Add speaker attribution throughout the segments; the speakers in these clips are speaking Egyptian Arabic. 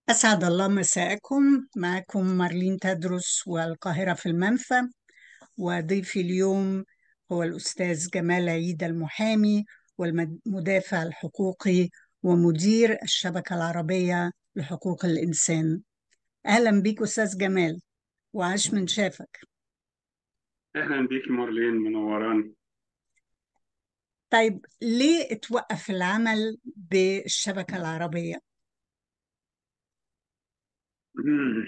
Speaker 1: أسعد الله مساءكم معكم مارلين تدرس والقاهرة في المنفى وضيفي اليوم هو الأستاذ جمال عيد المحامي والمدافع الحقوقي ومدير الشبكة العربية لحقوق الإنسان أهلا بيك أستاذ جمال وعاش من شافك
Speaker 2: اهلا بيك مارلين منوران
Speaker 1: طيب ليه اتوقف العمل بالشبكة العربية؟
Speaker 2: مم.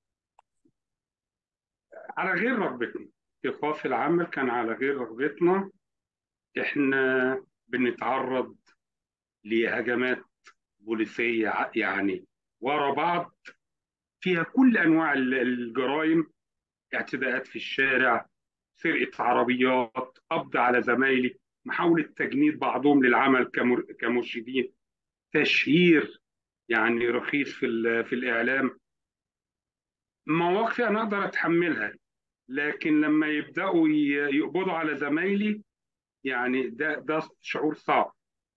Speaker 2: على غير رغبتنا ايقاف العمل كان على غير رغبتنا احنا بنتعرض لهجمات بوليسية ع- يعني ورا بعض فيها كل انواع ال- الجرائم اعتداءات في الشارع سرقة عربيات قبض على زمايلي محاولة تجنيد بعضهم للعمل كمر- كمرشدين تشهير يعني رخيص في ال- في الإعلام مواقفي أنا أقدر أتحملها لكن لما يبدأوا ي- يقبضوا على زمايلي يعني ده ده شعور صعب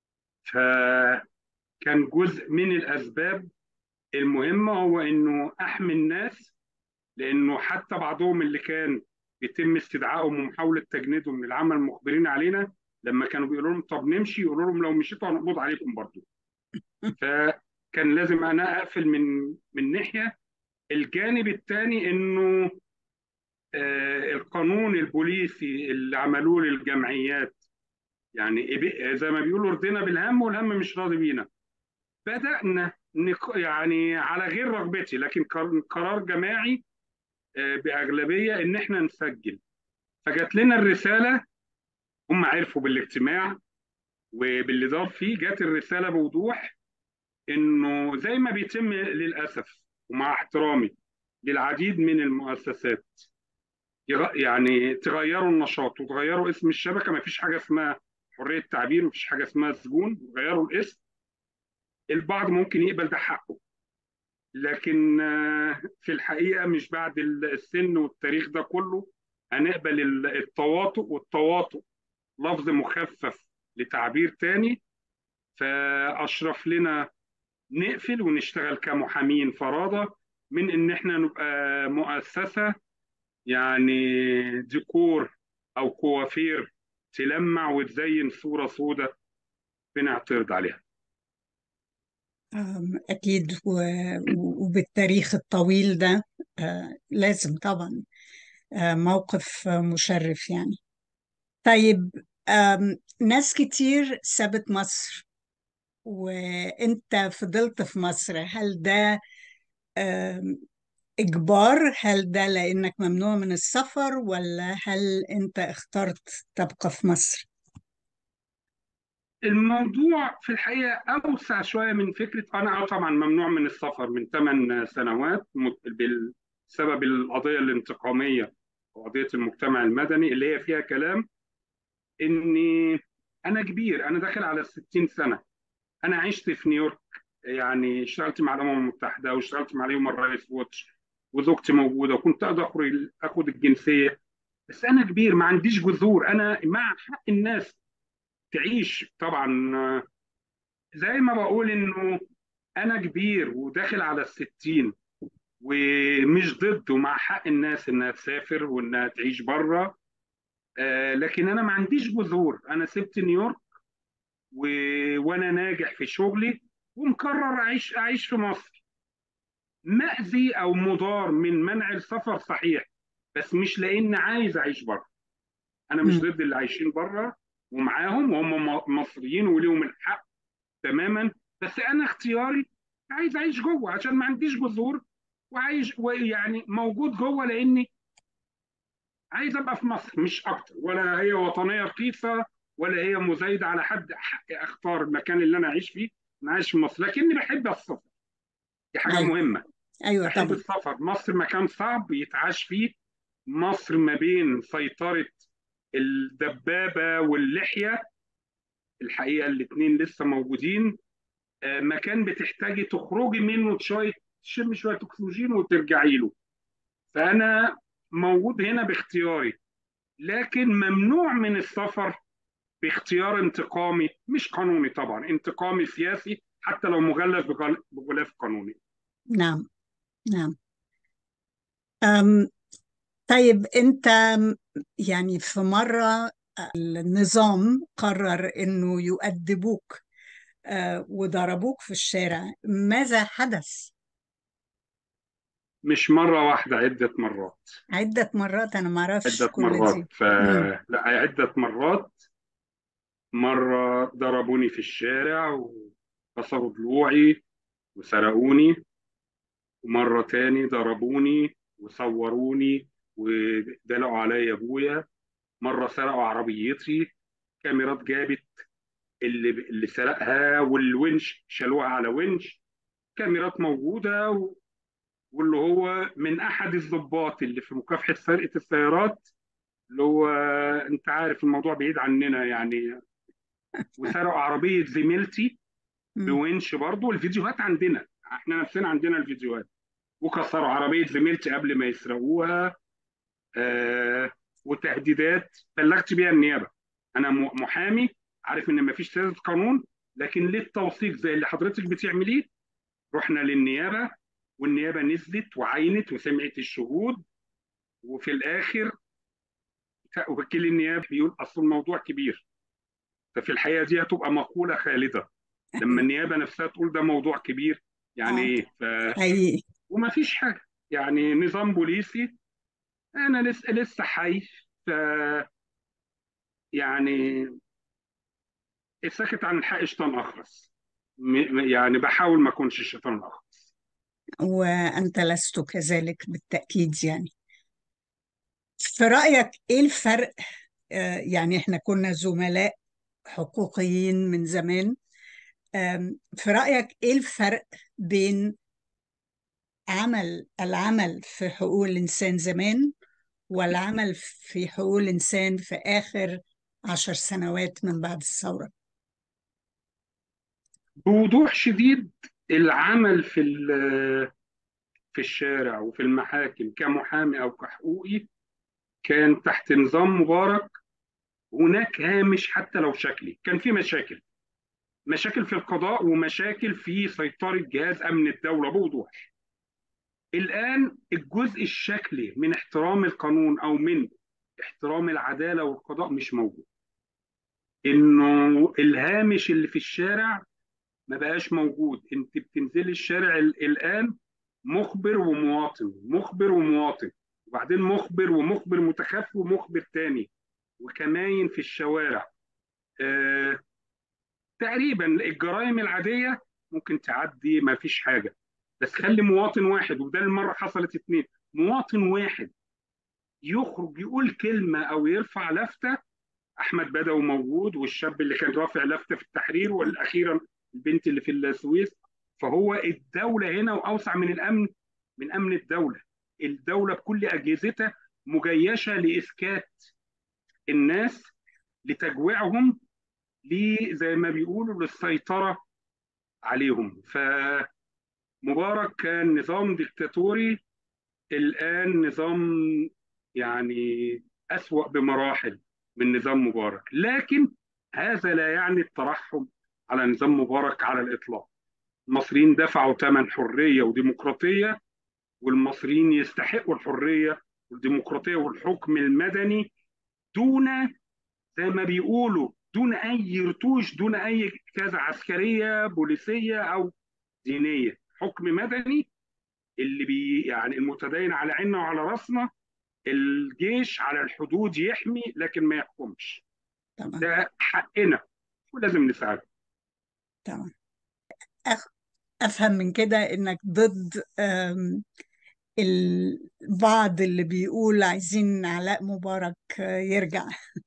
Speaker 2: فكان جزء من الأسباب المهمة هو إنه أحمي الناس لأنه حتى بعضهم اللي كان بيتم استدعائهم ومحاولة تجنيدهم للعمل مخبرين علينا لما كانوا بيقولوا لهم طب نمشي يقولوا لهم لو مشيتوا هنقبض عليكم برضو فكان لازم أنا أقفل من من ناحية الجانب الثاني إنه آه، القانون البوليسي اللي عملوه للجمعيات يعني إب- زي ما بيقولوا رضينا بالهم والهم مش راضي بينا بدأنا نق- يعني على غير رغبتي لكن قر- قرار جماعي آه، بأغلبية إن إحنا نسجل فجات لنا الرسالة هم عرفوا بالاجتماع وباللي دار فيه جات الرسالة بوضوح إنه زي ما بيتم للأسف ومع احترامي للعديد من المؤسسات يغ- يعني تغيروا النشاط وتغيروا اسم الشبكة ما فيش حاجة اسمها حرية تعبير ومفيش حاجة اسمها سجون وغيروا الاسم البعض ممكن يقبل ده حقه لكن آه، في الحقيقة مش بعد السن والتاريخ ده كله هنقبل ال- التواطؤ والتواطؤ لفظ مخفف لتعبير تاني فأشرف لنا نقفل ونشتغل كمحامين فرادة من إن إحنا نبقى مؤسسة يعني ديكور أو كوافير تلمع وتزين صورة سوداء بنعترض عليها
Speaker 1: أم، أكيد و- وبالتاريخ الطويل ده آه، لازم طبعا آه، موقف آه، مشرف يعني طيب أم، ناس كتير سابت مصر وانت فضلت في مصر هل ده أم، إجبار هل ده لأنك ممنوع من السفر ولا هل انت اخترت تبقى في مصر
Speaker 2: الموضوع في الحقيقة أوسع شوية من فكرة أنا آه طبعا ممنوع من السفر من ثمان سنوات مت- بسبب القضية الانتقامية وقضية المجتمع المدني اللي هي فيها كلام إني أنا كبير أنا داخل على 60 سنة أنا عشت في نيويورك يعني اشتغلت مع الأمم المتحدة واشتغلت مع الهيومن رايتس ووتش وزوجتي موجودة وكنت أقدر أخرج آخد الجنسية بس أنا كبير ما عنديش جذور أنا مع حق الناس تعيش طبعا آه، زي ما بقول انه انا كبير وداخل على الستين ومش ضد ومع حق الناس انها تسافر وانها تعيش بره آه لكن انا ما عنديش جذور انا سبت نيويورك و... وانا ناجح في شغلي ومقرر اعيش اعيش في مصر مأذي او مضار من منع السفر صحيح بس مش لان عايز اعيش بره انا مش
Speaker 1: مم.
Speaker 2: ضد اللي عايشين بره ومعاهم وهم م- مصريين وليهم الحق تماما بس انا اختياري عايز اعيش جوه عشان ما عنديش جذور وعايش يعني موجود جوه لاني عايز ابقى في مصر مش اكتر ولا هي وطنيه رخيصه ولا هي مزايده على حد حقي اختار المكان اللي انا اعيش فيه انا عايش في مصر لكني بحب السفر دي حاجه
Speaker 1: أيوة
Speaker 2: مهمه
Speaker 1: أيوة
Speaker 2: بحب
Speaker 1: طبعا
Speaker 2: السفر مصر مكان صعب يتعاش فيه مصر ما بين سيطره الدبابه واللحيه الحقيقه الاثنين لسه موجودين آه، مكان بتحتاجي تخرجي منه شويه تشم شويه اكسجين وترجعي له فانا موجود هنا باختياري لكن ممنوع من السفر باختيار انتقامي مش قانوني طبعا انتقامي سياسي حتى لو مغلف بغل- بغلاف قانوني
Speaker 1: نعم نعم أم طيب أنت يعني في مرة النظام قرر إنه يؤدبوك آه، وضربوك في الشارع ماذا حدث؟
Speaker 2: مش مرة واحدة عدة مرات
Speaker 1: عدة مرات أنا معرفش
Speaker 2: عدة
Speaker 1: كل
Speaker 2: مرات
Speaker 1: دي
Speaker 2: ف
Speaker 1: مم.
Speaker 2: لا عدة مرات مرة ضربوني في الشارع وكسروا ضلوعي وسرقوني ومرة تاني ضربوني وصوروني ودلقوا عليا ابويا مرة سرقوا عربيتي كاميرات جابت اللي اللي سرقها والونش شالوها على ونش كاميرات موجودة و- واللي هو من أحد الضباط اللي في مكافحة سرقة السيارات اللي هو أنت عارف الموضوع بعيد عننا يعني وسرقوا عربية زميلتي
Speaker 1: مم.
Speaker 2: بونش برضو الفيديوهات عندنا احنا نفسنا عندنا الفيديوهات وكسروا عربية زميلتي قبل ما يسرقوها آه وتهديدات بلغت بيها النيابة أنا م- محامي عارف إن مفيش سياسة قانون لكن للتوثيق زي اللي حضرتك بتعمليه رحنا للنيابة والنيابة نزلت وعينت وسمعت الشهود وفي الآخر وكيل النيابة بيقول أصل الموضوع كبير ففي الحقيقة دي هتبقى مقولة خالدة لما النيابة نفسها تقول ده موضوع كبير يعني
Speaker 1: آه
Speaker 2: إيه ف...
Speaker 1: حقيقي
Speaker 2: وما فيش حاجة يعني نظام بوليسي أنا لسه لسه حي ف... يعني الساكت عن الحق شيطان أخرس م- يعني بحاول ما أكونش الشيطان الأخرس
Speaker 1: وأنت لست كذلك بالتأكيد يعني في رأيك إيه الفرق آه، يعني إحنا كنا زملاء حقوقيين من زمان آم، في رأيك إيه الفرق بين عمل العمل في حقوق الإنسان زمان والعمل في حقوق الإنسان في آخر عشر سنوات من بعد الثورة
Speaker 2: بوضوح شديد العمل في ال- في الشارع وفي المحاكم كمحامي أو كحقوقي كان تحت نظام مبارك هناك هامش حتى لو شكلي كان في مشاكل مشاكل في القضاء ومشاكل في سيطرة جهاز أمن الدولة بوضوح الآن الجزء الشكلي من احترام القانون أو من احترام العدالة والقضاء مش موجود إنه الهامش اللي في الشارع ما بقاش موجود أنت بتنزلي الشارع ال- الآن مخبر ومواطن مخبر ومواطن وبعدين مخبر ومخبر متخفي ومخبر تاني وكماين في الشوارع آه تقريبا الجرائم العادية ممكن تعدي ما فيش حاجة بس خلي مواطن واحد وده المرة حصلت اتنين مواطن واحد يخرج يقول كلمة أو يرفع لفتة أحمد بدوي موجود والشاب اللي كان رافع لفتة في التحرير والأخيرا البنت اللي في السويس فهو الدولة هنا وأوسع من الأمن من أمن الدولة الدولة بكل أجهزتها مجيشة لإسكات الناس لتجويعهم ليه زي ما بيقولوا للسيطرة عليهم فمبارك كان نظام ديكتاتوري الآن نظام يعني أسوأ بمراحل من نظام مبارك لكن هذا لا يعني الترحم على نظام مبارك على الإطلاق المصريين دفعوا ثمن حرية وديمقراطية والمصريين يستحقوا الحرية والديمقراطية والحكم المدني دون زي ما بيقولوا دون أي رتوش دون أي كذا عسكرية بوليسية أو دينية حكم مدني اللي بي يعني المتدين على عيننا وعلى راسنا الجيش على الحدود يحمي لكن ما يحكمش
Speaker 1: طبعا
Speaker 2: ده حقنا ولازم نساعده
Speaker 1: طبعا أخ- أفهم من كده إنك ضد آم، البعض اللي بيقول عايزين علاء مبارك آه، يرجع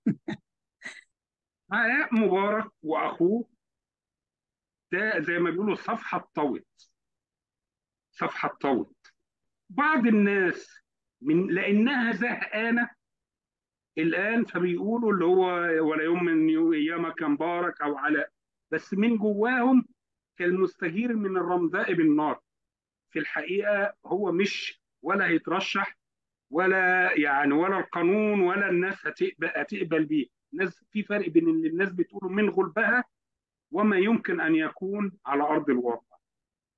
Speaker 2: علاء مبارك واخوه ده زي ما بيقولوا صفحه اتطوت صفحه اتطوت بعض الناس من لانها زهقانه الان فبيقولوا اللي هو ولا يوم من يو- ايامك مبارك او علاء بس من جواهم كالمستجير من الرمضاء بالنار في الحقيقه هو مش ولا هيترشح ولا يعني ولا القانون ولا الناس هتقبل, هتقبل بيه الناس في فرق بين اللي الناس بتقوله من غلبها وما يمكن ان يكون على ارض الواقع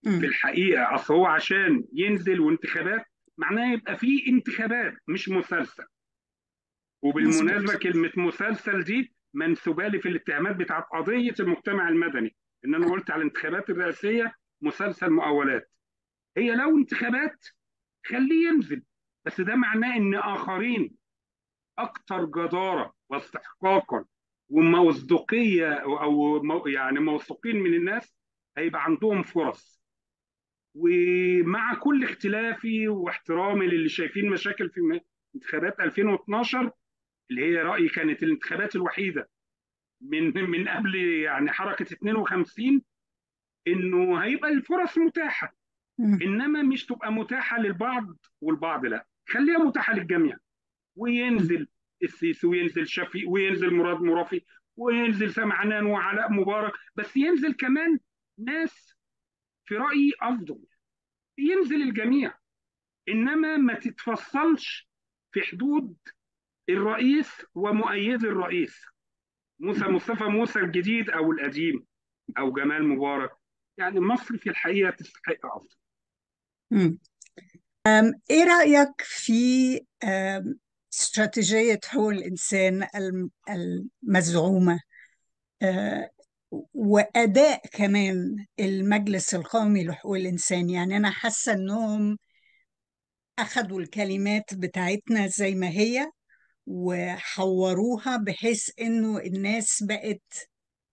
Speaker 1: مم.
Speaker 2: في الحقيقه اصل هو عشان ينزل وانتخابات معناه يبقى في انتخابات مش مسلسل وبالمناسبه
Speaker 1: مظبوط
Speaker 2: كلمه مسلسل دي منسوبه لي في الاتهامات بتاعت قضيه المجتمع المدني ان انا قلت على الانتخابات الرئاسيه مسلسل مقاولات هي لو انتخابات خليه ينزل بس ده معناه ان اخرين اكثر جداره واستحقاقا ومصداقيه او مو- يعني موثوقين من الناس هيبقى عندهم فرص ومع كل اختلافي واحترامي للي شايفين مشاكل في م- انتخابات 2012 اللي هي رأيي كانت الانتخابات الوحيدة من من قبل يعني حركة 52 انه هيبقى الفرص متاحة
Speaker 1: مم.
Speaker 2: انما مش تبقى متاحة للبعض والبعض لا خليها متاحة للجميع
Speaker 1: مم.
Speaker 2: وينزل السيسي وينزل شفيق وينزل مراد مرافي وينزل سمعنان وعلاء مبارك بس ينزل كمان ناس في رأيي أفضل ينزل الجميع إنما ما تتفصلش في حدود الرئيس ومؤيد الرئيس موسى مصطفى موسى الجديد أو القديم أو جمال مبارك يعني مصر في الحقيقة تستحق أفضل
Speaker 1: مم. إيه رأيك في آم، استراتيجية حقوق الإنسان الم- المزعومة آه، وأداء كمان المجلس القومي لحقوق الإنسان يعني أنا حاسة إنهم أخدوا الكلمات بتاعتنا زي ما هي وحوروها بحيث إنه الناس بقت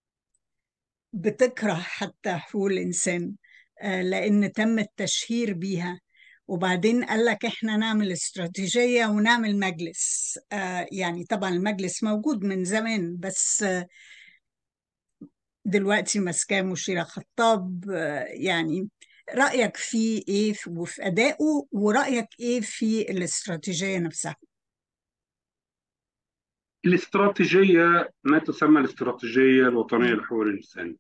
Speaker 1: بتكره حتى حقوق الإنسان آه، لأن تم التشهير بيها وبعدين قال لك إحنا نعمل استراتيجية ونعمل مجلس آه، يعني طبعا المجلس موجود من زمان بس آه، دلوقتي ماسكاه مشيرة خطاب آه، يعني رأيك فيه إيه وفي أدائه ورأيك إيه في الاستراتيجية نفسها؟
Speaker 2: الاستراتيجية ما تسمى الاستراتيجية الوطنية
Speaker 1: مم.
Speaker 2: لحقوق الإنسان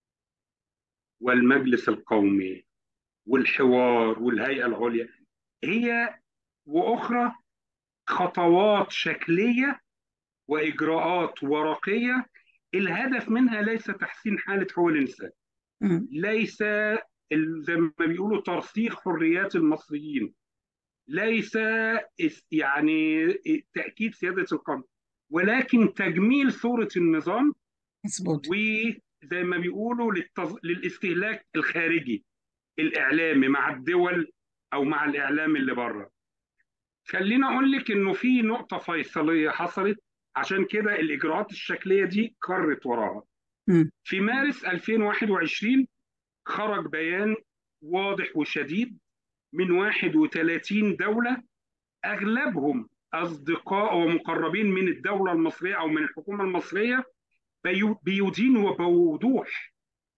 Speaker 2: والمجلس القومي والحوار والهيئة العليا هي وأخرى خطوات شكلية وإجراءات ورقية الهدف منها ليس تحسين حالة حقوق الإنسان
Speaker 1: مم.
Speaker 2: ليس ال- زي ما بيقولوا ترسيخ حريات المصريين ليس اس- يعني تأكيد سيادة القانون ولكن تجميل صورة النظام
Speaker 1: مظبوط
Speaker 2: وزي ما بيقولوا للتز... للاستهلاك الخارجي الإعلامي مع الدول أو مع الإعلام اللي بره خليني أقول لك إنه في نقطة فيصلية حصلت عشان كده الإجراءات الشكلية دي كرت وراها
Speaker 1: مم.
Speaker 2: في مارس 2021 خرج بيان واضح وشديد من 31 دولة أغلبهم أصدقاء ومقربين من الدولة المصرية أو من الحكومة المصرية بيو- بيدينوا بوضوح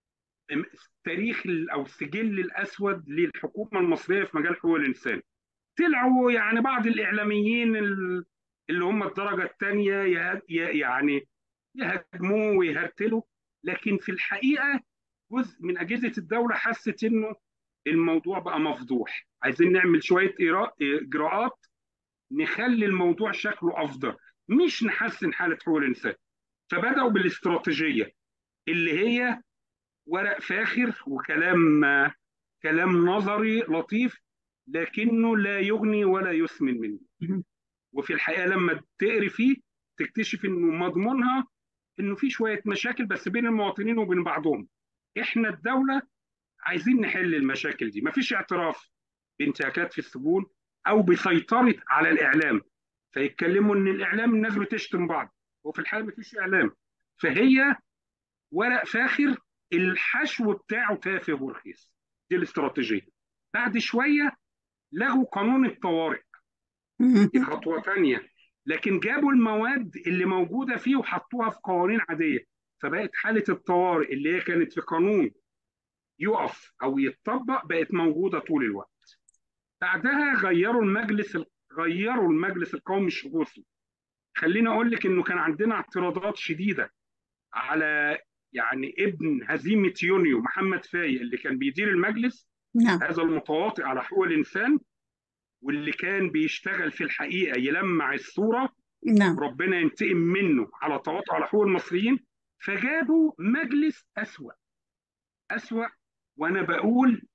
Speaker 2: التاريخ ال- أو السجل الأسود للحكومة المصرية في مجال حقوق الإنسان طلعوا يعني بعض الإعلاميين ال- اللي هم الدرجة الثانية يه- ي- يعني يهاجموه ويهرتلوا لكن في الحقيقة جزء من أجهزة الدولة حست إنه الموضوع بقى مفضوح عايزين نعمل شوية إجراء- إجراءات نخلي الموضوع شكله أفضل مش نحسن حالة حقوق الإنسان فبدأوا بالاستراتيجية اللي هي ورق فاخر وكلام كلام نظري لطيف لكنه لا يغني ولا يسمن منه
Speaker 1: مم.
Speaker 2: وفي الحقيقة لما تقري فيه تكتشف انه مضمونها انه في شوية مشاكل بس بين المواطنين وبين بعضهم احنا الدولة عايزين نحل المشاكل دي مفيش اعتراف بانتهاكات في السجون او بسيطرة على الاعلام فيتكلموا ان الاعلام الناس بتشتم بعض وفي الحقيقة مفيش اعلام فهي ورق فاخر الحشو بتاعه تافه ورخيص دي الاستراتيجية بعد شوية لغوا قانون الطوارئ
Speaker 1: مم.
Speaker 2: دي خطوة تانية لكن جابوا المواد اللي موجودة فيه وحطوها في قوانين عادية فبقت حالة الطوارئ اللي هي كانت في قانون يقف أو يتطبق بقت موجودة طول الوقت بعدها غيروا المجلس غيروا المجلس القومي الشروطي خليني أقول لك إنه كان عندنا اعتراضات شديدة على يعني ابن هزيمة يونيو محمد فايق اللي كان بيدير المجلس
Speaker 1: نعم
Speaker 2: هذا المتواطئ على حقوق الإنسان واللي كان بيشتغل في الحقيقة يلمع الصورة
Speaker 1: نعم
Speaker 2: ربنا ينتقم منه على تواطؤ على حقوق المصريين فجابوا مجلس أسوأ أسوأ وأنا بقول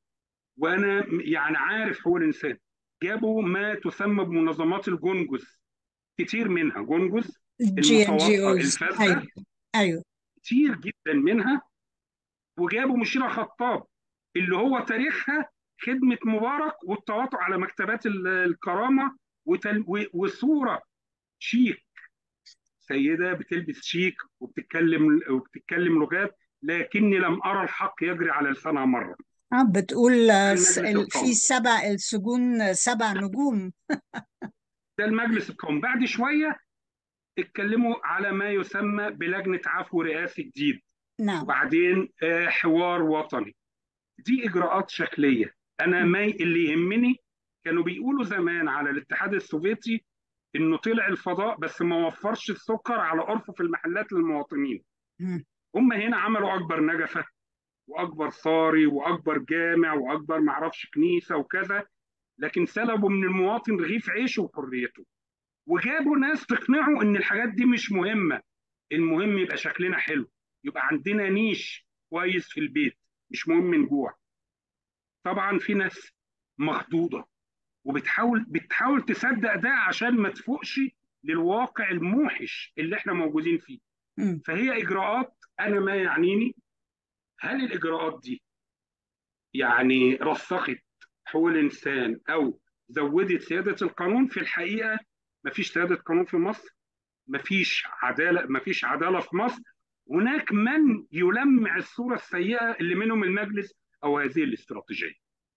Speaker 2: وانا يعني عارف حقوق الانسان جابوا ما تسمى بمنظمات الجونجوز كتير منها جونجوز
Speaker 1: جي ان جي
Speaker 2: المتواطئه
Speaker 1: اوز
Speaker 2: الفاسده
Speaker 1: ايوه ايوه
Speaker 2: كتير جدا منها وجابوا مشيرة خطاب اللي هو تاريخها خدمة مبارك والتواطؤ على مكتبات ال- الكرامة وتل- و- وصورة شيك سيدة بتلبس شيك وبتتكلم وبتتكلم لغات لكني لم أرى الحق يجري على لسانها مرة
Speaker 1: اه بتقول
Speaker 2: ده
Speaker 1: آه، س-
Speaker 2: المجلس
Speaker 1: ال- في
Speaker 2: القومي
Speaker 1: سبع السجون سبع نجوم
Speaker 2: ده المجلس القومي بعد شوية اتكلموا على ما يسمى بلجنة عفو رئاسي جديد
Speaker 1: نعم
Speaker 2: وبعدين آه، حوار وطني دي اجراءات شكليه انا ما اللي يهمني كانوا بيقولوا زمان على الاتحاد السوفيتي انه طلع الفضاء بس ما وفرش السكر على ارفف المحلات للمواطنين
Speaker 1: مم.
Speaker 2: هم هنا عملوا اكبر نجفه واكبر صاري واكبر جامع واكبر معرفش كنيسه وكذا لكن سلبوا من المواطن رغيف عيشه وحريته وجابوا ناس تقنعه ان الحاجات دي مش مهمه المهم يبقى شكلنا حلو يبقى عندنا نيش كويس في البيت مش مهم نجوع طبعا في ناس مخضوضه وبتحاول بتحاول تصدق ده عشان ما تفوقش للواقع الموحش اللي احنا موجودين فيه
Speaker 1: مم.
Speaker 2: فهي اجراءات انا ما يعنيني هل الاجراءات دي يعني رسخت حقوق الانسان او زودت سياده القانون في الحقيقه ما فيش سياده قانون في مصر ما فيش عداله ما فيش عداله في مصر هناك من يلمع الصوره السيئه اللي منهم المجلس او هذه الاستراتيجيه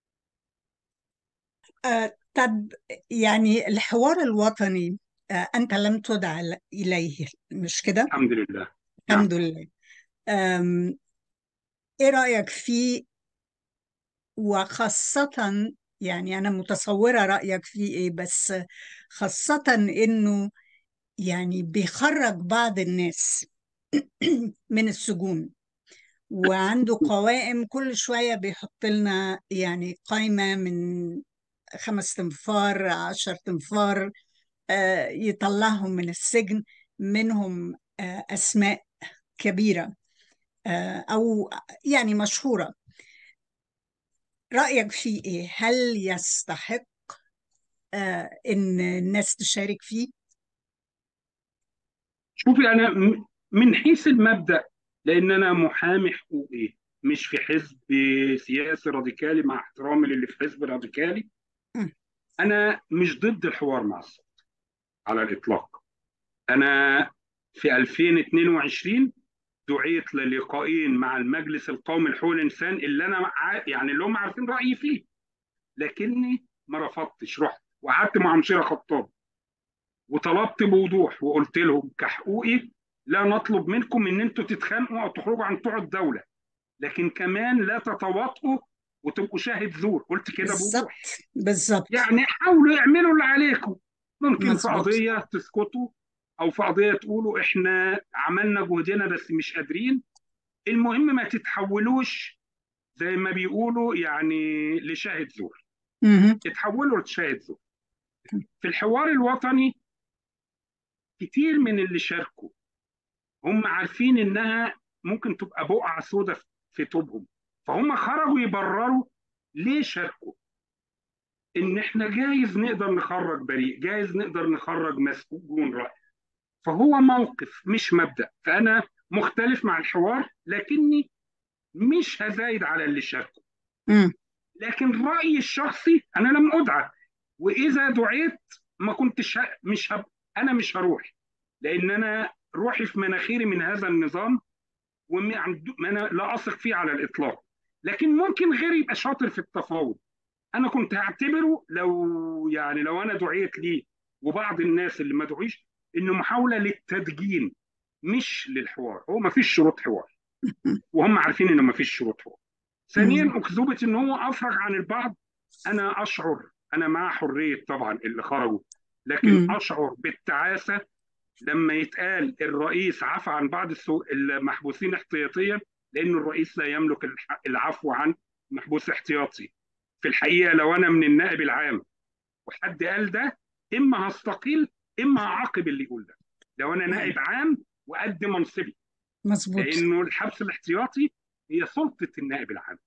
Speaker 1: آه، طب يعني الحوار الوطني آه، أنت لم تدع ل- إليه مش كده؟
Speaker 2: الحمد لله نعم
Speaker 1: الحمد لله آم، إيه رأيك فيه وخاصة يعني أنا متصورة رأيك فيه إيه بس خاصة إنه يعني بيخرج بعض الناس من السجون وعنده قوائم كل شوية بيحط لنا يعني قائمة من خمس تنفار عشر تنفار آه، يطلعهم من السجن منهم آه، أسماء كبيرة آه، أو يعني مشهورة رأيك فيه إيه؟ هل يستحق آه، إن الناس تشارك فيه؟
Speaker 2: شوفي انا م- من حيث المبدا لان انا محامي حقوقي مش في حزب سياسي راديكالي مع احترامي للي في حزب راديكالي
Speaker 1: مم.
Speaker 2: انا مش ضد الحوار مع الصوت على الاطلاق انا في 2022 دعيت للقائين مع المجلس القومي لحقوق الانسان اللي انا ع- يعني اللي هم عارفين رايي فيه لكني ما رفضتش رحت وقعدت مع مشيره خطاب وطلبت بوضوح وقلت لهم كحقوقي لا نطلب منكم ان انتوا تتخانقوا او تخرجوا عن طوع الدوله لكن كمان لا تتواطئوا وتبقوا شاهد زور قلت كده
Speaker 1: بالظبط
Speaker 2: بوضوح
Speaker 1: بالظبط
Speaker 2: يعني حاولوا يعملوا اللي عليكم ممكن في
Speaker 1: مظبوط
Speaker 2: قضيه تسكتوا او في قضيه تقولوا احنا عملنا جهدنا بس مش قادرين المهم ما تتحولوش زي ما بيقولوا يعني لشاهد زور
Speaker 1: مهم.
Speaker 2: تتحولوا لشاهد زور في الحوار الوطني كتير من اللي شاركوا هم عارفين انها ممكن تبقى بقعه سوداء في توبهم فهم خرجوا يبرروا ليه شاركوا ان احنا جايز نقدر نخرج بريء جايز نقدر نخرج مسجون رأي فهو موقف مش مبدأ فانا مختلف مع الحوار لكني مش هزايد على اللي شاركوا
Speaker 1: مم.
Speaker 2: لكن رأيي الشخصي انا لم ادعى واذا دعيت ما كنتش ه... مش هب... انا مش هروح لان انا روحي في مناخيري من هذا النظام وما عنده- ما انا لا اثق فيه على الاطلاق لكن ممكن غيري يبقى شاطر في التفاوض انا كنت هعتبره لو يعني لو انا دعيت ليه وبعض الناس اللي ما دعيش انه محاوله للتدجين مش للحوار هو ما فيش شروط حوار وهم عارفين انه ما فيش شروط حوار ثانيا
Speaker 1: مم.
Speaker 2: اكذوبه ان هو افرج عن البعض انا اشعر انا مع حريه طبعا اللي خرجوا لكن
Speaker 1: مم.
Speaker 2: اشعر بالتعاسه لما يتقال الرئيس عفى عن بعض السو- المحبوسين احتياطيا لأن الرئيس لا يملك الح- العفو عن محبوس احتياطي في الحقيقة لو أنا من النائب العام وحد قال ده إما هستقيل إما هعاقب اللي يقول ده لو أنا نائب عام وقد منصبي
Speaker 1: مظبوط
Speaker 2: لأنه الحبس الاحتياطي هي سلطة النائب العام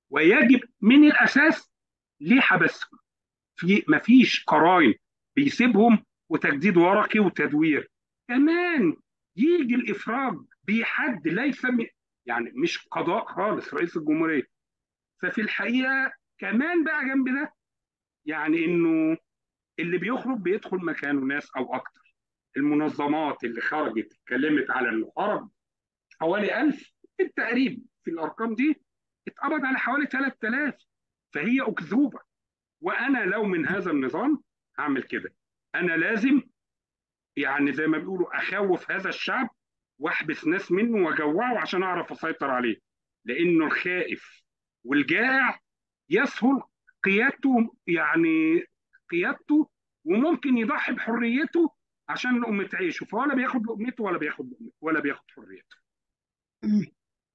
Speaker 2: ويجب من الاساس ليه حبسهم في مفيش قرائن بيسيبهم وتجديد ورقي وتدوير كمان يجي الافراج بحد ليس م- يعني مش قضاء خالص رئيس الجمهوريه ففي الحقيقه كمان بقى جنب ده يعني انه اللي بيخرج بيدخل مكانه ناس او اكتر المنظمات اللي خرجت اتكلمت على انه خرج حوالي 1000 بالتقريب في الارقام دي اتقبض على حوالي 3000 فهي اكذوبه وانا لو من هذا النظام هعمل كده انا لازم يعني زي ما بيقولوا اخوف هذا الشعب واحبس ناس منه واجوعه عشان اعرف اسيطر عليه لانه الخائف والجائع يسهل قيادته يعني قيادته وممكن يضحي بحريته عشان لقمة عيشه فولا بياخد لقمته ولا بياخد لقمته ولا بياخد حريته
Speaker 1: مم.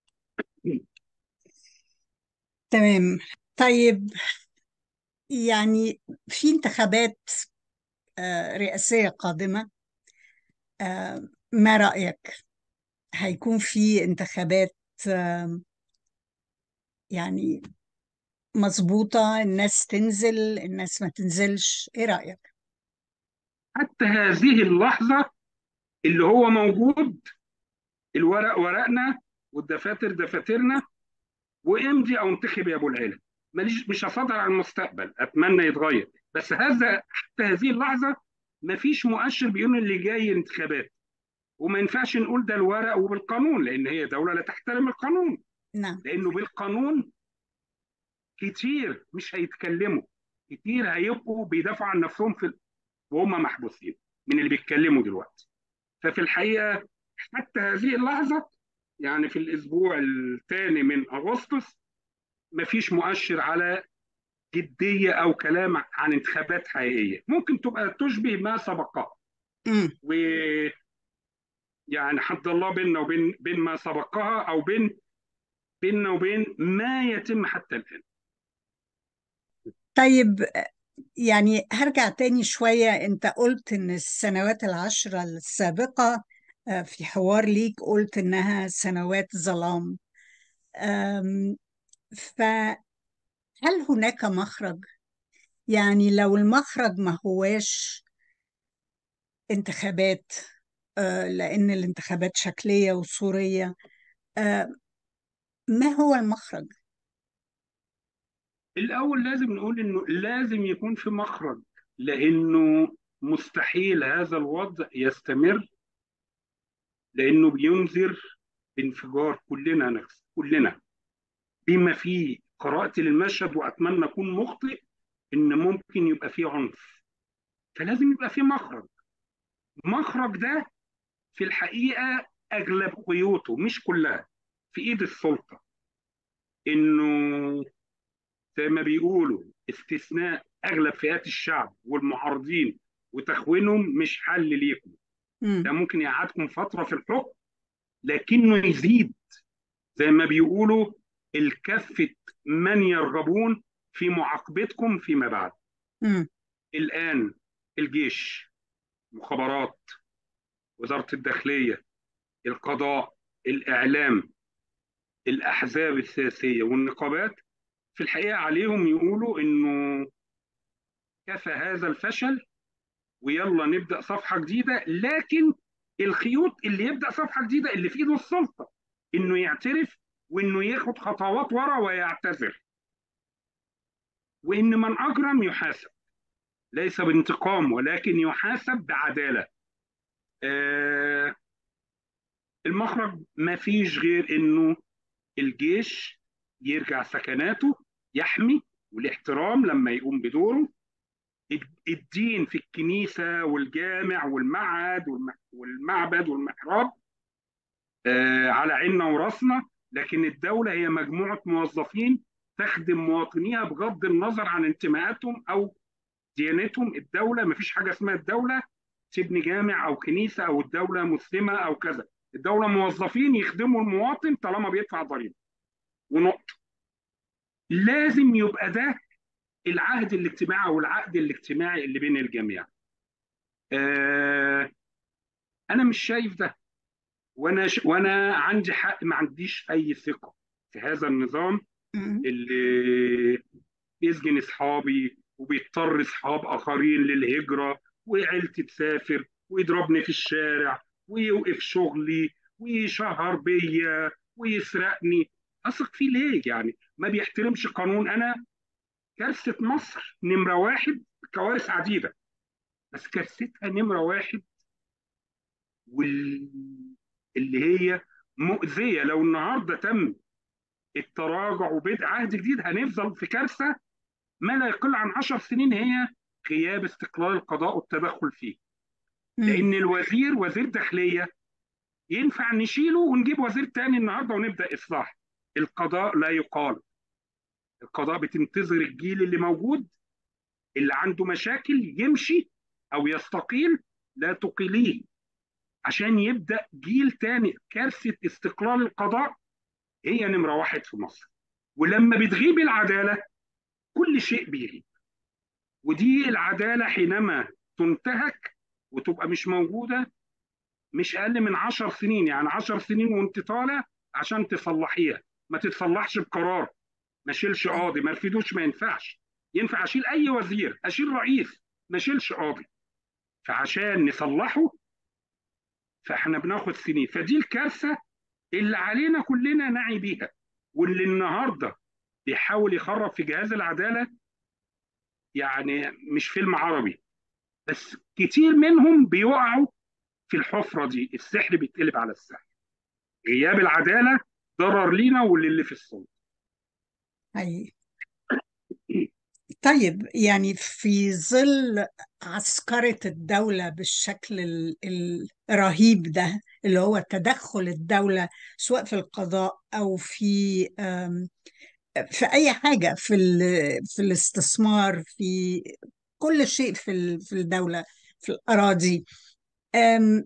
Speaker 1: تمام طيب يعني في انتخابات آه، رئاسية قادمة آه، ما رأيك هيكون في انتخابات آه، يعني مظبوطة الناس تنزل الناس ما تنزلش ايه رأيك
Speaker 2: حتى هذه اللحظة اللي هو موجود الورق ورقنا والدفاتر دفاترنا وامضي او انتخب يا ابو العلا ماليش مش هصدر على المستقبل اتمنى يتغير بس هذا حتى هذه اللحظه مفيش مؤشر بيقول اللي جاي انتخابات وما ينفعش نقول ده الورق وبالقانون لان هي دوله لا تحترم القانون
Speaker 1: نعم
Speaker 2: لانه بالقانون كتير مش هيتكلموا كتير هيبقوا بيدافعوا عن نفسهم في وهم محبوسين من اللي بيتكلموا دلوقتي ففي الحقيقه حتى هذه اللحظه يعني في الاسبوع الثاني من اغسطس مفيش مؤشر على جديه او كلام عن انتخابات حقيقيه ممكن تبقى تشبه ما سبقها
Speaker 1: مم.
Speaker 2: و يعني حد الله بيننا وبين بين ما سبقها او بين بيننا وبين ما يتم حتى الان
Speaker 1: طيب يعني هرجع تاني شوية انت قلت ان السنوات العشرة السابقة آه، في حوار ليك قلت انها سنوات ظلام أم، فهل هناك مخرج يعني لو المخرج ما هواش انتخابات آه، لأن الانتخابات شكلية وصورية آه، ما هو المخرج؟
Speaker 2: الاول لازم نقول انه لازم يكون في مخرج لانه مستحيل هذا الوضع يستمر لانه بينذر بانفجار كلنا نفس كلنا بما فيه قراءتي للمشهد واتمنى اكون مخطئ ان ممكن يبقى فيه عنف فلازم يبقى فيه مخرج المخرج ده في الحقيقه اغلب قيوته مش كلها في ايد السلطه انه زي ما بيقولوا استثناء اغلب فئات الشعب والمعارضين وتخوينهم مش حل ليكم
Speaker 1: مم.
Speaker 2: ده ممكن يقعدكم فتره في الحكم لكنه يزيد زي ما بيقولوا الكفة من يرغبون في معاقبتكم فيما بعد
Speaker 1: مم.
Speaker 2: الآن الجيش مخابرات وزارة الداخلية القضاء الإعلام الأحزاب السياسية والنقابات في الحقيقة عليهم يقولوا إنه كفى هذا الفشل ويلا نبدأ صفحة جديدة لكن الخيوط اللي يبدأ صفحة جديدة اللي في إيده السلطة إنه يعترف وإنه ياخد خطوات ورا ويعتذر وإن من أجرم يحاسب ليس بانتقام ولكن يحاسب بعدالة آه المخرج ما فيش غير إنه الجيش يرجع سكناته يحمي والاحترام لما يقوم بدوره الدين في الكنيسة والجامع والمعهد والمعبد والمحراب آه على عيننا وراسنا لكن الدولة هي مجموعة موظفين تخدم مواطنيها بغض النظر عن انتماءاتهم أو ديانتهم الدولة مفيش حاجة اسمها الدولة تبني جامع أو كنيسة أو الدولة مسلمة أو كذا الدولة موظفين يخدموا المواطن طالما بيدفع ضريبة ونقطة لازم يبقى ده العهد الاجتماعي او العقد الاجتماعي اللي بين الجميع آه انا مش شايف ده وانا ش... وانا عندي حق ما عنديش اي ثقه في هذا النظام
Speaker 1: مم.
Speaker 2: اللي بيسجن اصحابي وبيضطر اصحاب اخرين للهجره وعيلتي تسافر ويضربني في الشارع ويوقف شغلي ويشهر بيا ويسرقني اثق فيه ليه يعني ما بيحترمش قانون انا كارثه مصر نمره واحد كوارث عديده بس كارثتها نمره واحد واللي هي مؤذيه لو النهارده تم التراجع وبدء عهد جديد هنفضل في كارثه ما لا يقل عن 10 سنين هي غياب استقلال القضاء والتدخل فيه
Speaker 1: مم.
Speaker 2: لان الوزير وزير داخليه ينفع نشيله ونجيب وزير تاني النهارده ونبدا اصلاح القضاء لا يقال القضاء بتنتظر الجيل اللي موجود اللي عنده مشاكل يمشي او يستقيل لا تقيليه عشان يبدا جيل تاني كارثه استقلال القضاء هي نمره واحد في مصر ولما بتغيب العداله كل شيء بيغيب ودي العداله حينما تنتهك وتبقى مش موجوده مش اقل من 10 سنين يعني 10 سنين وانت طالع عشان تصلحيها ما تتصلحش بقرار ما اشيلش قاضي ما ارفدوش ما ينفعش ينفع اشيل اي وزير اشيل رئيس ما اشيلش قاضي فعشان نصلحه فاحنا بناخد سنين فدي الكارثه اللي علينا كلنا نعي بيها واللي النهارده بيحاول يخرب في جهاز العداله يعني مش فيلم عربي بس كتير منهم بيقعوا في الحفره دي السحر بيتقلب على السحر غياب العداله ضرر لينا وللي في السلطه
Speaker 1: حقيقي طيب يعني في ظل عسكرة الدولة بالشكل ال- الرهيب ده اللي هو تدخل الدولة سواء في القضاء أو في آم، في أي حاجة في ال- في الاستثمار في كل شيء في ال- في الدولة في الأراضي آم،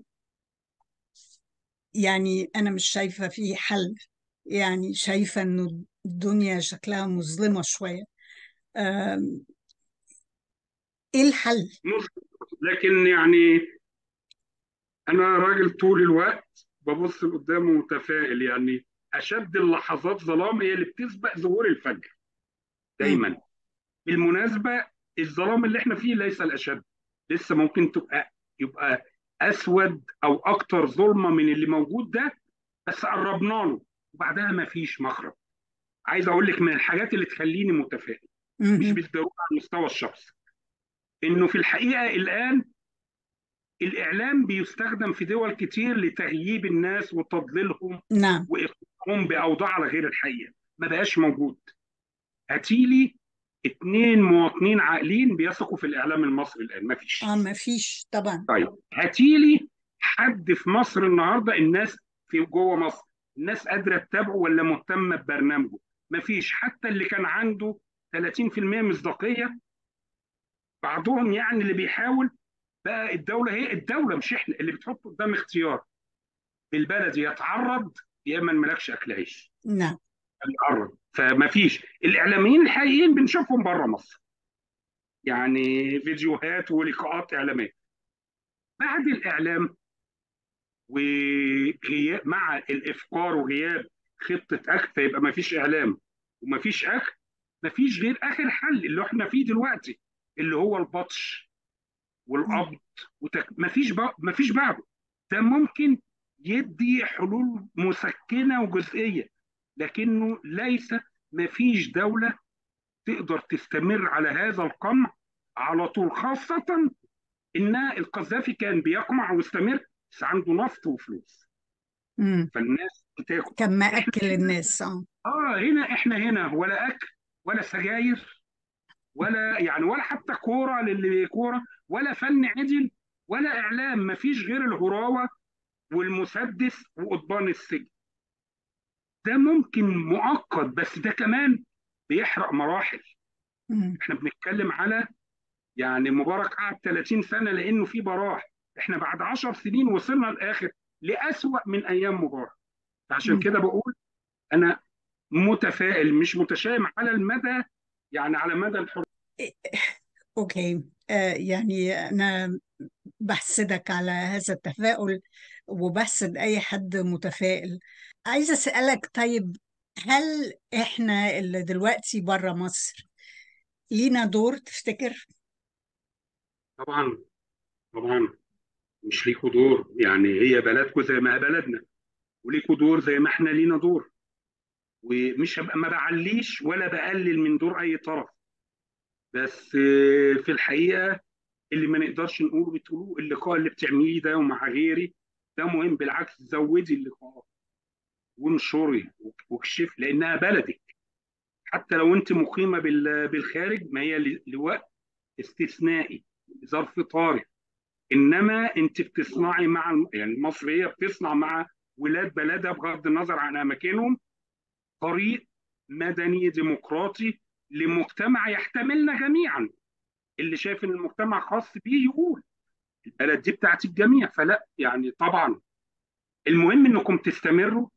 Speaker 1: يعني أنا مش شايفة في حل يعني شايفة إنه الدنيا شكلها مظلمة شوية آم، إيه الحل؟
Speaker 2: لكن يعني انا راجل طول الوقت ببص لقدام متفائل يعني اشد اللحظات ظلام هي اللي بتسبق ظهور الفجر
Speaker 1: مم.
Speaker 2: دايما بالمناسبه الظلام اللي احنا فيه ليس الاشد لسه ممكن تبقى يبقى اسود او اكتر ظلمه من اللي موجود ده بس قربنا له وبعدها ما فيش مخرج عايز اقول لك من الحاجات اللي تخليني متفائل مش
Speaker 1: مهم.
Speaker 2: بالضروره على المستوى الشخصي انه في الحقيقه الان الاعلام بيستخدم في دول كتير لتغييب الناس وتضليلهم
Speaker 1: نعم
Speaker 2: واخبارهم باوضاع على غير الحقيقه ما بقاش موجود هاتيلي اتنين مواطنين عاقلين بيثقوا في الاعلام المصري الان ما فيش
Speaker 1: اه ما فيش طبعا
Speaker 2: طيب هاتيلي حد في مصر النهارده الناس في جوه مصر الناس قادره تتابعه ولا مهتمه ببرنامجه ما فيش حتى اللي كان عنده 30% مصداقيه بعضهم يعني اللي بيحاول بقى الدوله هي الدوله مش احنا اللي بتحط قدام اختيار البلد يتعرض يا اما مالكش اكل عيش
Speaker 1: نعم
Speaker 2: يتعرض فما فيش الاعلاميين الحقيقيين بنشوفهم بره مصر يعني فيديوهات ولقاءات اعلاميه بعد الاعلام وغياب مع الافقار وغياب خطه اكل فيبقى ما فيش اعلام وما فيش اكل ما فيش غير اخر حل اللي احنا فيه دلوقتي اللي هو البطش
Speaker 1: مم.
Speaker 2: والقبض وتك... ما فيش بق... ما فيش بعده ده ممكن يدي حلول مسكنه وجزئيه لكنه ليس ما فيش دوله تقدر تستمر على هذا القمع على طول خاصه ان القذافي كان بيقمع ويستمر بس عنده نفط وفلوس
Speaker 1: مم.
Speaker 2: فالناس بتاكل
Speaker 1: كان ما
Speaker 2: احنا
Speaker 1: أكل الناس اه
Speaker 2: اه هنا احنا هنا ولا اكل ولا سجاير ولا يعني ولا حتى كوره للي كوره ولا فن عدل ولا اعلام ما فيش غير الهراوه والمسدس وقضبان السجن ده ممكن مؤقت بس ده كمان بيحرق مراحل
Speaker 1: مم.
Speaker 2: احنا بنتكلم على يعني مبارك قعد 30 سنه لانه في براح احنا بعد 10 سنين وصلنا الاخر لاسوأ من ايام مبارك فعشان
Speaker 1: مم.
Speaker 2: كده بقول انا متفائل مش متشائم على المدى يعني على مدى الحريه
Speaker 1: اوكي آه يعني انا بحسدك على هذا التفاؤل وبحسد اي حد متفائل عايزه اسالك طيب هل احنا اللي دلوقتي بره مصر لينا دور تفتكر؟
Speaker 2: طبعا طبعا مش ليكوا دور يعني هي بلدكم زي ما هي بلدنا وليكوا دور زي ما احنا لينا دور ومش هبقى ما بعليش ولا بقلل من دور اي طرف بس آه، في الحقيقه اللي ما نقدرش نقوله بتقولوه اللقاء اللي بتعمليه ده ومع غيري ده مهم بالعكس زودي اللقاءات وانشري واكشفي لانها بلدك حتى لو انت مقيمه بال- بالخارج ما هي ل- لوقت استثنائي ظرف طارئ انما انت بتصنعي مع الم- يعني المصريه بتصنع مع ولاد بلدها بغض النظر عن اماكنهم طريق مدني ديمقراطي لمجتمع يحتملنا جميعا اللي شايف ان المجتمع خاص بيه يقول البلد دي بتاعت الجميع فلا يعني طبعا المهم انكم تستمروا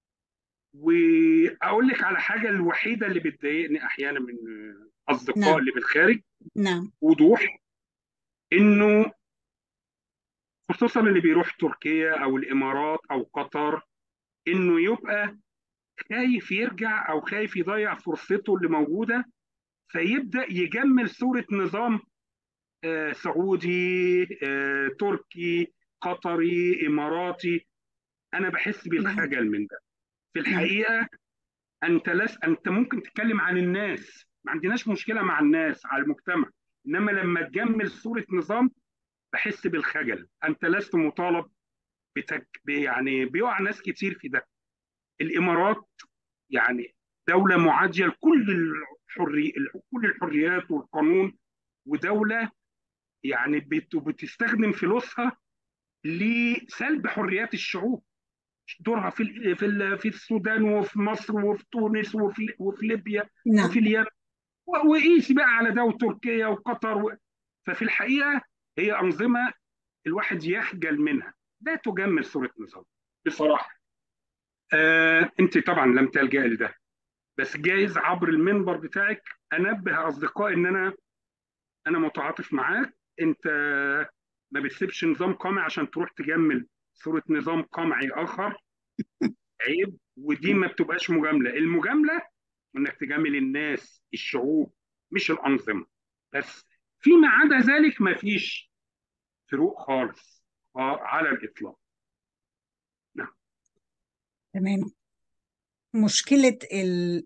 Speaker 2: واقول لك على حاجه الوحيده اللي بتضايقني احيانا من اصدقاء
Speaker 1: نعم
Speaker 2: اللي بالخارج
Speaker 1: نعم
Speaker 2: وضوح انه خصوصا اللي بيروح تركيا او الامارات او قطر انه يبقى خايف يرجع او خايف يضيع فرصته اللي موجوده فيبدا يجمل صوره نظام آه، سعودي آه، تركي قطري اماراتي انا بحس
Speaker 1: نعم
Speaker 2: بالخجل من ده في
Speaker 1: نعم
Speaker 2: الحقيقه انت لس انت ممكن تتكلم عن الناس ما عندناش مشكله مع الناس على المجتمع انما لما تجمل صوره نظام بحس بالخجل انت لست مطالب بتك... يعني بيقع ناس كتير في ده الامارات يعني دوله معاديه لكل الحري كل الحريات والقانون ودوله يعني بت... بتستخدم فلوسها لسلب حريات الشعوب دورها في ال- في ال- في السودان وفي مصر وفي تونس وفي وفي ليبيا وفي
Speaker 1: نعم
Speaker 2: اليمن و- وقيس بقى على ده وتركيا وقطر و... ففي الحقيقه هي انظمه الواحد يخجل منها لا تجمل صوره نظام بصراحه آه انت طبعا لم تلجأ لده بس جايز عبر المنبر بتاعك انبه اصدقائي ان انا انا متعاطف معاك انت ما بتسيبش نظام قمعي عشان تروح تجمل صوره نظام قمعي اخر عيب ودي ما بتبقاش مجامله المجامله انك تجامل الناس الشعوب مش الانظمه بس فيما عدا ذلك ما فيش فروق خالص آه، على الاطلاق نعم
Speaker 1: تمام مشكلة ال...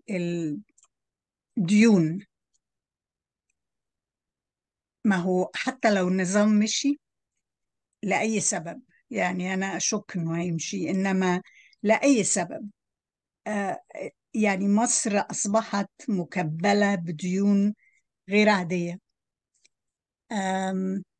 Speaker 1: الديون ما هو حتى لو النظام مشي لأي سبب يعني أنا أشك إنه هيمشي إنما لأي سبب آه يعني مصر أصبحت مكبلة بديون غير عادية آم،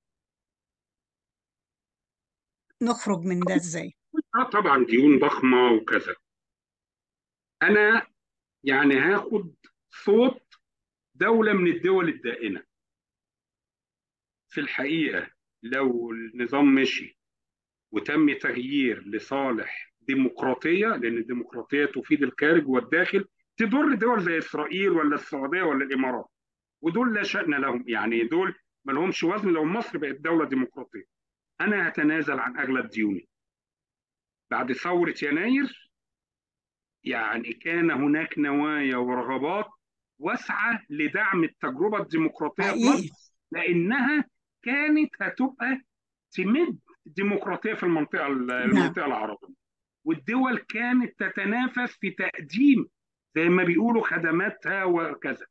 Speaker 1: نخرج من ده إزاي؟
Speaker 2: آه طبعا ديون ضخمه وكذا انا يعني هاخد صوت دوله من الدول الدائنه في الحقيقه لو النظام مشي وتم تغيير لصالح ديمقراطيه لان الديمقراطيه تفيد الخارج والداخل تضر دول زي اسرائيل ولا السعوديه ولا الامارات ودول لا شأن لهم يعني دول ما لهمش وزن لو مصر بقت دوله ديمقراطيه انا هتنازل عن اغلب ديوني بعد ثوره يناير يعني كان هناك نوايا ورغبات واسعه لدعم التجربه الديمقراطيه في
Speaker 1: حقيقي
Speaker 2: مصر لانها كانت هتبقى تمد الديمقراطيه في المنطقه
Speaker 1: نعم
Speaker 2: المنطقه العربيه والدول كانت تتنافس في تقديم زي ما بيقولوا خدماتها وكذا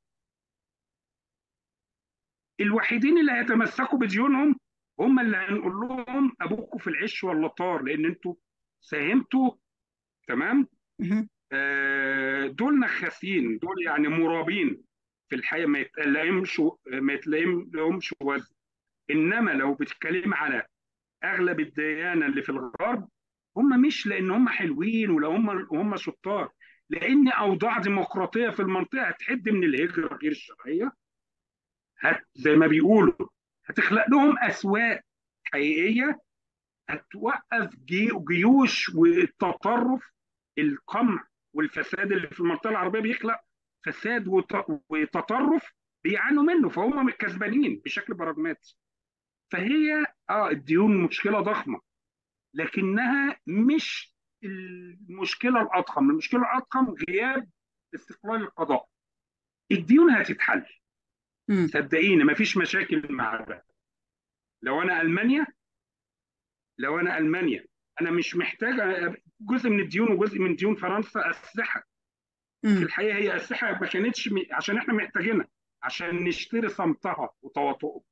Speaker 2: الوحيدين اللي هيتمسكوا بديونهم هم اللي هنقول لهم ابوكم في العش ولا طار لان انتوا ساهمتوا تمام
Speaker 1: مهم.
Speaker 2: آه، دول نخاسين دول يعني مرابين في الحقيقه ما يتلائمش ما يتلائمش وزن انما لو بتتكلم على اغلب الديانه اللي في الغرب هم مش لان هم حلوين ولا هم هم شطار لان اوضاع ديمقراطيه في المنطقه هتحد من الهجره غير الشرعيه هت زي ما بيقولوا هتخلق لهم اسواق حقيقيه هتوقف جي جيوش والتطرف القمع والفساد اللي في المنطقه العربيه بيخلق فساد وت- وتطرف بيعانوا منه فهم كسبانين بشكل براجماتي فهي اه الديون مشكله ضخمه لكنها مش المشكله الاضخم المشكله الاضخم غياب استقلال القضاء الديون هتتحل
Speaker 1: مم.
Speaker 2: صدقيني مفيش مشاكل مع ده لو انا المانيا لو انا المانيا انا مش محتاج جزء من الديون وجزء من ديون فرنسا اسلحه في
Speaker 1: مم.
Speaker 2: الحقيقه هي اسلحه ما كانتش م- عشان احنا محتاجينها عشان نشتري صمتها وتواطؤها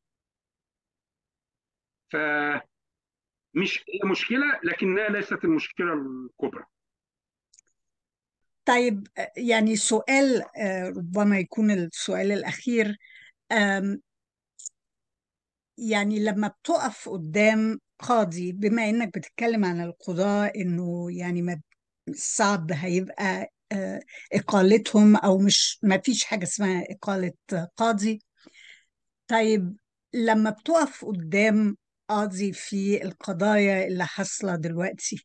Speaker 2: فمش هي مشكله لكنها ليست المشكله الكبرى
Speaker 1: طيب آه، يعني سؤال آه، ربما يكون السؤال الأخير آم، يعني لما بتقف قدام قاضي بما إنك بتتكلم عن القضاة إنه يعني ما صعب هيبقى آه، إقالتهم أو مش ما فيش حاجة اسمها إقالة قاضي طيب لما بتقف قدام قاضي في القضايا اللي حاصلة دلوقتي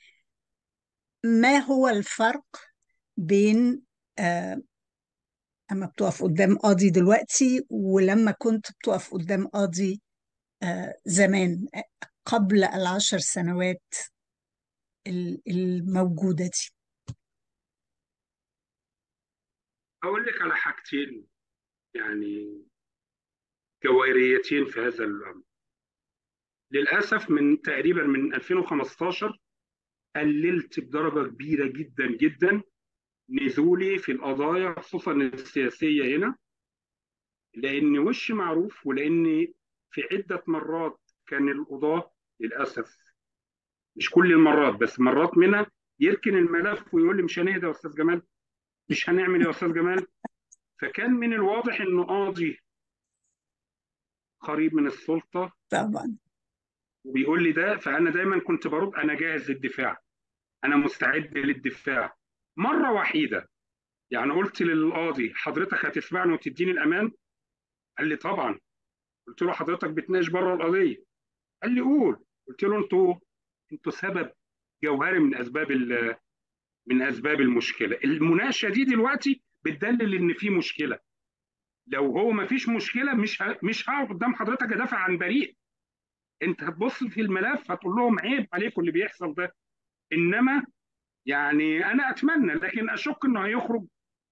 Speaker 1: ما هو الفرق بين آه، أما بتقف قدام قاضي دلوقتي ولما كنت بتقف قدام قاضي آه، زمان آه، قبل العشر سنوات ال- الموجودة دي
Speaker 2: اقول لك على حاجتين يعني جوهريتين في هذا الامر للاسف من تقريبا من 2015 قللت بدرجه كبيره جدا جدا نزولي في القضايا خصوصا السياسيه هنا لان وش معروف ولان في عده مرات كان القضاه للاسف مش كل المرات بس مرات منها يركن الملف ويقول لي مش هنهدى يا استاذ جمال مش هنعمل يا استاذ جمال فكان من الواضح انه قاضي قريب من السلطه
Speaker 1: طبعا
Speaker 2: وبيقول لي ده فانا دايما كنت برد انا جاهز للدفاع انا مستعد للدفاع مره وحيده يعني قلت للقاضي حضرتك هتسمعني وتديني الامان قال لي طبعا قلت له حضرتك بتناقش بره القضيه قال لي قول قلت له انتوا انتوا سبب جوهري من اسباب ال- من اسباب المشكله المناقشه دي دلوقتي بتدلل ان في مشكله لو هو ما فيش مشكله مش ه... مش هقعد قدام حضرتك ادافع عن بريء انت هتبص في الملف هتقول لهم عيب عليكم اللي بيحصل ده انما يعني انا اتمنى لكن اشك انه هيخرج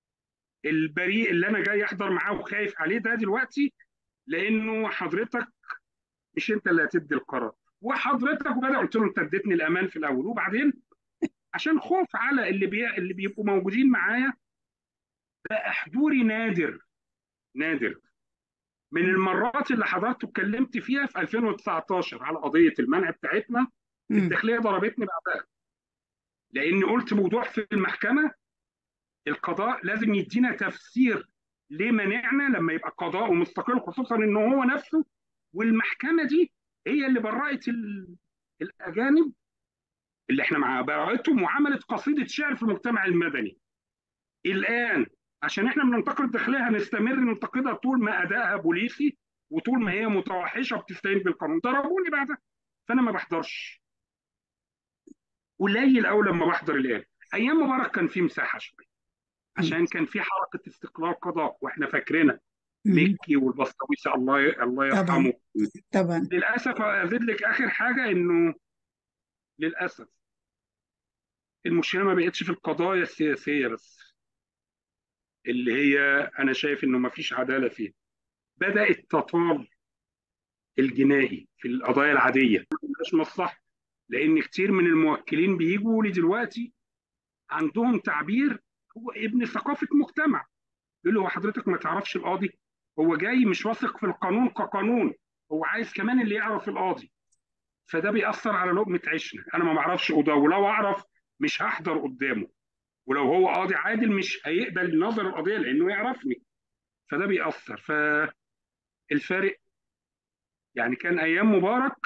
Speaker 2: البريء اللي انا جاي احضر معاه وخايف عليه ده دلوقتي لانه حضرتك مش انت اللي هتدي القرار وحضرتك وبدا قلت له انت اديتني الامان في الاول وبعدين عشان خوف على اللي بي... اللي بيبقوا موجودين معايا بقى حضوري نادر نادر من المرات اللي حضرت واتكلمت فيها في 2019 على قضيه المنع بتاعتنا
Speaker 1: مم.
Speaker 2: الداخليه ضربتني بعدها لاني قلت موضوع في المحكمه القضاء لازم يدينا تفسير ليه منعنا لما يبقى قضاء ومستقل خصوصا ان هو نفسه والمحكمه دي هي اللي برأت ال- الاجانب اللي احنا مع برأتهم وعملت قصيده شعر في المجتمع المدني الان عشان احنا بننتقد الداخليه هنستمر ننتقدها طول ما ادائها بوليسي وطول ما هي متوحشه وبتستهين بالقانون ضربوني بعدها فانا ما بحضرش قليل قوي لما بحضر الان ايام مبارك كان في مساحه شويه
Speaker 1: مم.
Speaker 2: عشان كان في حركه استقلال قضاء واحنا فاكرينها
Speaker 1: مم.
Speaker 2: مكي والبسطويسي الله الله
Speaker 1: طبعا
Speaker 2: يرحمه
Speaker 1: طبعا
Speaker 2: للاسف ازيد لك اخر حاجه انه للاسف المشكله ما بقتش في القضايا السياسيه بس اللي هي انا شايف انه ما فيش عداله فيها بدا التطال الجنائي في القضايا العاديه مش من الصح لان كتير من الموكلين بيجوا لي دلوقتي عندهم تعبير هو ابن ثقافه مجتمع يقول له هو حضرتك ما تعرفش القاضي هو جاي مش واثق في القانون كقانون هو عايز كمان اللي يعرف القاضي فده بيأثر على لقمة عيشنا أنا ما بعرفش قضاء ولو أعرف مش هحضر قدامه ولو هو قاضي عادل مش هيقبل نظر القضية لأنه يعرفني فده بيأثر فالفارق يعني كان أيام مبارك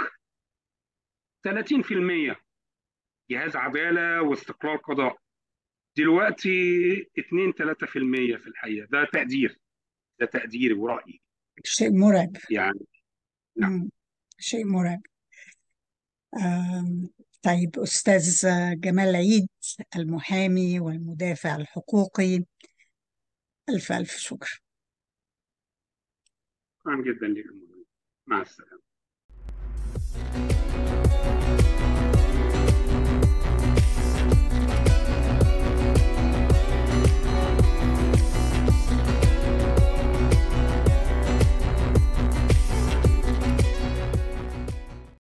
Speaker 2: 30% جهاز عدالة واستقلال قضاء دلوقتي 2 3% في الحقيقة ده تقدير ده تقديري ورأيي
Speaker 1: شيء مرعب
Speaker 2: يعني نعم
Speaker 1: مم. شيء مرعب آم، طيب أستاذ جمال عيد المحامي والمدافع الحقوقي ألف ألف شكر
Speaker 2: شكرا جدا لك مع السلامة